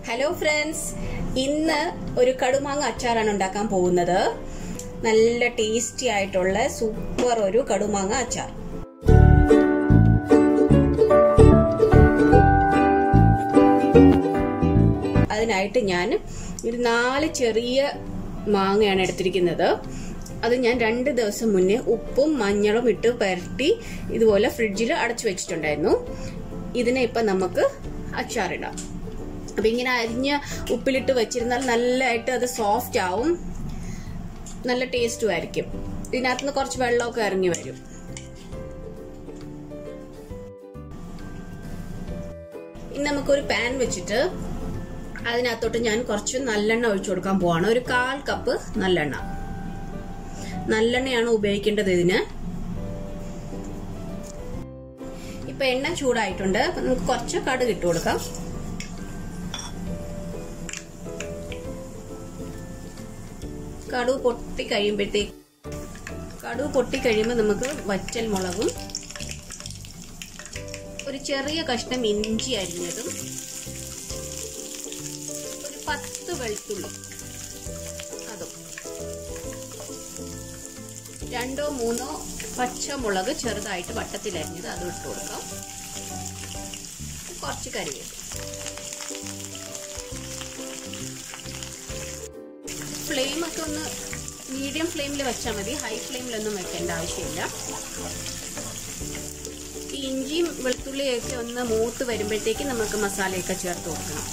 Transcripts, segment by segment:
hello friends ഇന്ന് ഒരു കടുമാങ്ങ അച്ചാറാണ് ഉണ്ടാക്കാൻ പോകുന്നത് നല്ല ടേസ്റ്റി ആയിട്ടുള്ള സൂപ്പർ ഒരു കടുമാങ്ങ അച്ചാർ അതിനായിട്ട് ഞാൻ ഒരു നാല് ചെറിയ മാങ്ങയാണ് എടുത്തിരിക്കുന്നത് അത് ഞാൻ രണ്ട് ദിവസം മുന്നേ ഉപ്പും മഞ്ഞളും ഇട്ട് പുരട്ടി ഇതുപോലെ ഫ്രിഡ്ജിൽ അടച്ചു വെച്ചിട്ടുണ്ടായിരുന്നു ഇതിനെ ഇപ്പൊ നമുക്ക് അച്ചാറിടാം അപ്പൊ ഇങ്ങനെ അരിഞ്ഞ് ഉപ്പിലിട്ട് വെച്ചിരുന്നാൽ നല്ലതായിട്ട് അത് സോഫ്റ്റ് ആവും നല്ല ടേസ്റ്റും ആയിരിക്കും ഇതിനകത്തുനിന്ന് കുറച്ച് വെള്ളമൊക്കെ ഇറങ്ങി വരും ഇനി നമുക്കൊരു പാൻ വെച്ചിട്ട് അതിനകത്തോട്ട് ഞാൻ കുറച്ച് നല്ലെണ്ണ ഒഴിച്ചു കൊടുക്കാൻ പോവാണ് ഒരു കാൽ കപ്പ് നല്ലെണ്ണ നല്ലെണ്ണയാണ് ഉപയോഗിക്കേണ്ടത് ഇതിന് ഇപ്പൊ എണ്ണ ചൂടായിട്ടുണ്ട് അപ്പൊ നമുക്ക് കുറച്ച് കടുക് ഇട്ട് കൊടുക്കാം കടുവ് പൊട്ടി കഴിയുമ്പോഴത്തേക്ക് കടുവ് പൊട്ടി കഴിയുമ്പോൾ നമുക്ക് വറ്റൽ മുളകും ഒരു ചെറിയ കഷ്ണം ഇഞ്ചി അരിഞ്ഞതും ഒരു പത്ത് വെളുത്തുള്ളി അതും രണ്ടോ മൂന്നോ പച്ചമുളക് ചെറുതായിട്ട് വട്ടത്തിൽ അരിഞ്ഞത് അതും ഇട്ട് കൊടുക്കാം കുറച്ച് കറിവേപ്പില ഫ്ലെയിം ഒക്കെ ഒന്ന് മീഡിയം ഫ്ലെയിമിൽ വെച്ചാൽ മതി ഹൈ ഫ്ലെയിമിലൊന്നും വെക്കേണ്ട ആവശ്യമില്ല ഈ ഇഞ്ചിയും വെളുത്തുള്ളിയൊക്കെ ഒന്ന് മൂത്ത് വരുമ്പോഴത്തേക്ക് നമുക്ക് മസാലയൊക്കെ ചേർത്ത് കൊടുക്കണം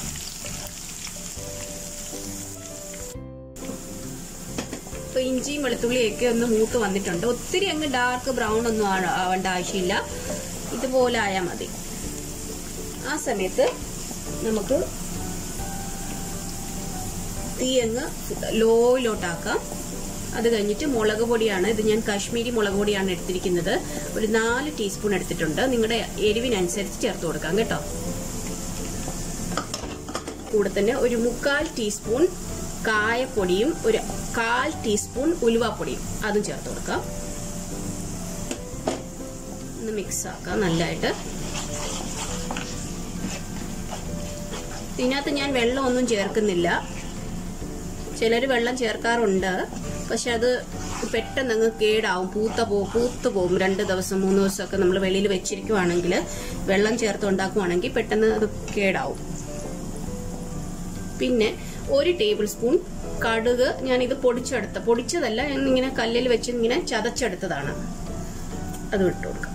ഇപ്പൊ ഇഞ്ചിയും വെളുത്തുള്ളിയൊക്കെ ഒന്ന് മൂത്ത് വന്നിട്ടുണ്ട് ഒത്തിരി അങ്ങ് ഡാർക്ക് ബ്രൗൺ ഒന്നും ആവേണ്ട ആവശ്യമില്ല ഇതുപോലെ ആയാൽ മതി ആ സമയത്ത് നമുക്ക് തീ അങ്ങ് ലോയിലോട്ടാക്കാം അത് കഴിഞ്ഞിട്ട് മുളക് പൊടിയാണ് ഇത് ഞാൻ കാശ്മീരി മുളക് പൊടിയാണ് എടുത്തിരിക്കുന്നത് ഒരു നാല് ടീസ്പൂൺ എടുത്തിട്ടുണ്ട് നിങ്ങളുടെ എരിവിനനുസരിച്ച് ചേർത്ത് കൊടുക്കാം കേട്ടോ കൂടെ തന്നെ ഒരു മുക്കാൽ ടീസ്പൂൺ കായപ്പൊടിയും ഒരു കാൽ ടീസ്പൂൺ ഉലുവാപ്പൊടിയും അതും ചേർത്ത് കൊടുക്കാം ഒന്ന് മിക്സ് ആക്കാം നല്ലതായിട്ട് ഇതിനകത്ത് ഞാൻ വെള്ളമൊന്നും ചേർക്കുന്നില്ല ചിലർ വെള്ളം ചേർക്കാറുണ്ട് പക്ഷെ അത് പെട്ടെന്ന് അങ്ങ് കേടാവും പൂത്ത പോ പൂത്ത് പോകും രണ്ട് ദിവസം മൂന്ന് ദിവസമൊക്കെ നമ്മൾ വെളിയിൽ വെച്ചിരിക്കുവാണെങ്കിൽ വെള്ളം ചേർത്ത് ഉണ്ടാക്കുവാണെങ്കിൽ പെട്ടെന്ന് അത് കേടാവും പിന്നെ ഒരു ടേബിൾ സ്പൂൺ കടുക് ഞാൻ ഇത് പൊടിച്ചെടുത്ത പൊടിച്ചതല്ല ഞാൻ ഇങ്ങനെ കല്ലിൽ വെച്ച് ഇങ്ങനെ ചതച്ചെടുത്തതാണ് അത് ഇട്ട് കൊടുക്കാം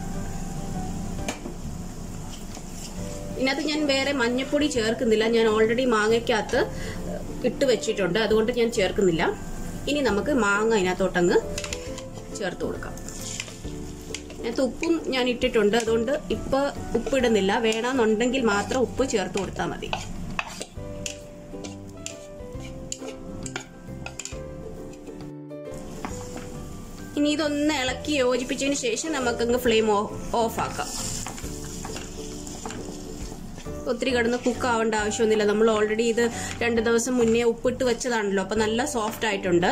ഇതിനകത്ത് ഞാൻ വേറെ മഞ്ഞപ്പൊടി ചേർക്കുന്നില്ല ഞാൻ ഓൾറെഡി മാങ്ങയ്ക്കകത്ത് ഇട്ട് വെച്ചിട്ടുണ്ട് അതുകൊണ്ട് ഞാൻ ചേർക്കുന്നില്ല ഇനി നമുക്ക് മാങ്ങ അതിനകത്തോട്ടങ്ങ് ചേർത്ത് കൊടുക്കാം അതിനകത്ത് ഉപ്പും ഞാൻ ഇട്ടിട്ടുണ്ട് അതുകൊണ്ട് ഇപ്പൊ ഉപ്പിടുന്നില്ല വേണമെന്നുണ്ടെങ്കിൽ മാത്രം ഉപ്പ് ചേർത്ത് കൊടുത്താൽ മതി ഇനി ഇതൊന്ന് ഇളക്കി യോജിപ്പിച്ചതിന് ശേഷം നമുക്കങ്ങ് ഫ്ലെയിം ഓഫ് ആക്കാം ഒത്തിരി കിടന്ന് കുക്ക് ആവേണ്ട ആവശ്യമൊന്നുമില്ല നമ്മൾ ഓൾറെഡി ഇത് രണ്ട് ദിവസം മുന്നേ ഉപ്പിട്ട് വെച്ചതാണല്ലോ അപ്പൊ നല്ല സോഫ്റ്റ് ആയിട്ടുണ്ട്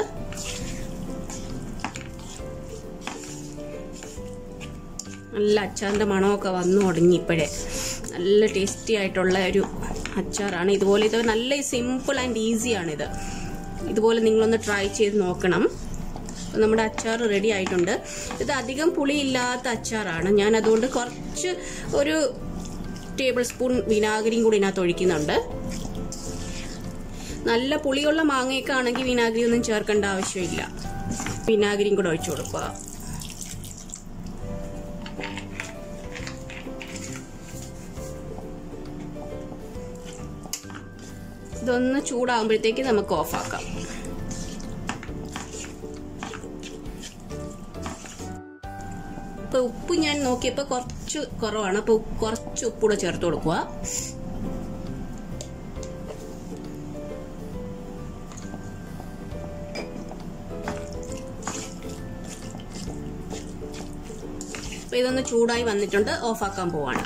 നല്ല അച്ചാറിന്റെ മണമൊക്കെ വന്നു തുടങ്ങി ഇപ്പോഴേ നല്ല ടേസ്റ്റി ആയിട്ടുള്ള ഒരു അച്ചാറാണ് ഇതുപോലെ ഇത് നല്ല സിമ്പിൾ ആൻഡ് ഈസിയാണ് ഇത് ഇതുപോലെ നിങ്ങളൊന്ന് ട്രൈ ചെയ്ത് നോക്കണം നമ്മുടെ അച്ചാർ റെഡി ആയിട്ടുണ്ട് ഇത് അധികം പുളിയില്ലാത്ത അച്ചാറാണ് ഞാൻ അതുകൊണ്ട് കുറച്ച് ഒരു ടേബിൾ സ്പൂൺ വിനാഗിരിയും കൂടി ഇതിനകത്ത് ഒഴിക്കുന്നുണ്ട് നല്ല പുളിയുള്ള മാങ്ങയൊക്കെ ആണെങ്കിൽ വിനാഗിരി ഒന്നും ചേർക്കേണ്ട ആവശ്യമില്ല വിനാഗിരിയും കൂടെ ഒഴിച്ചു കൊടുക്കുക ഇതൊന്ന് ചൂടാകുമ്പോഴത്തേക്ക് നമുക്ക് ഓഫാക്കാം ഇപ്പൊ ഉപ്പ് ഞാൻ നോക്കിയപ്പോ കുറച്ച് കുറവാണ് അപ്പൊ കുറച്ച് ഉപ്പൂടെ ചേർത്ത് കൊടുക്കുക അപ്പൊ ഇതൊന്ന് ചൂടായി വന്നിട്ടുണ്ട് ഓഫാക്കാൻ പോവാണ്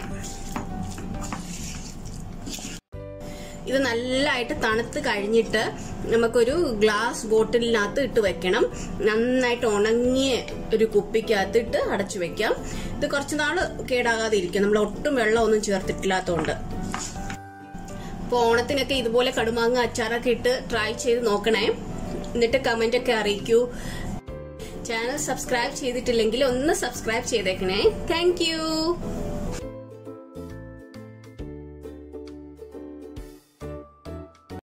ഇത് നല്ലതായിട്ട് തണുത്ത് കഴിഞ്ഞിട്ട് നമുക്കൊരു ഗ്ലാസ് ബോട്ടിലിനകത്ത് ഇട്ട് വെക്കണം നന്നായിട്ട് ഉണങ്ങിയ ഒരു കുപ്പിക്കകത്ത് ഇട്ട് അടച്ചു വെക്കാം ഇത് കുറച്ച് നാൾ കേടാകാതെ ഇരിക്കും നമ്മൾ ഒട്ടും വെള്ളമൊന്നും ചേർത്തിട്ടില്ലാത്തതുകൊണ്ട് അപ്പോൾ ഓണത്തിനൊക്കെ ഇതുപോലെ കടുമാങ്ങ അച്ചാറൊക്കെ ഇട്ട് ട്രൈ ചെയ്ത് നോക്കണേ എന്നിട്ട് കമന്റ് ഒക്കെ അറിയിക്കൂ ചാനൽ സബ്സ്ക്രൈബ് ചെയ്തിട്ടില്ലെങ്കിൽ ഒന്ന് സബ്സ്ക്രൈബ് ചെയ്തേക്കണേ താങ്ക്